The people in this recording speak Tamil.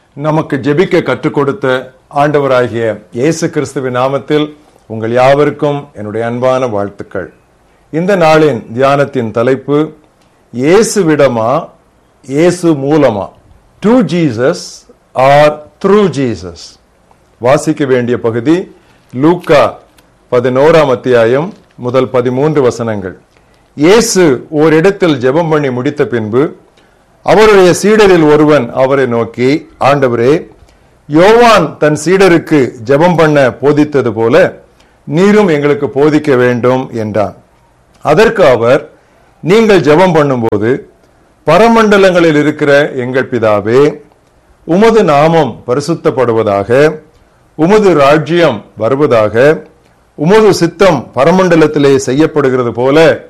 நமக்கு ஜெபிக்க கற்றுக் கொடுத்த ஆண்டவராகிய இயேசு கிறிஸ்துவின் நாமத்தில் உங்கள் யாவருக்கும் என்னுடைய அன்பான வாழ்த்துக்கள் இந்த நாளின் தியானத்தின் தலைப்பு இயேசுவிடமா இயேசு மூலமா to Jesus or through Jesus வாசிக்க வேண்டிய பகுதி லூக்கா பதினோராம் அத்தியாயம் முதல் பதிமூன்று வசனங்கள் இயேசு ஓரிடத்தில் ஜெபம் பண்ணி முடித்த பின்பு அவருடைய சீடரில் ஒருவன் அவரை நோக்கி ஆண்டவரே யோவான் தன் சீடருக்கு ஜெபம் பண்ண போதித்தது போல நீரும் எங்களுக்கு போதிக்க வேண்டும் என்றான் அதற்கு அவர் நீங்கள் ஜெபம் பண்ணும்போது பரமண்டலங்களில் இருக்கிற எங்கள் பிதாவே உமது நாமம் பரிசுத்தப்படுவதாக உமது ராஜ்யம் வருவதாக உமது சித்தம் பரமண்டலத்திலே செய்யப்படுகிறது போல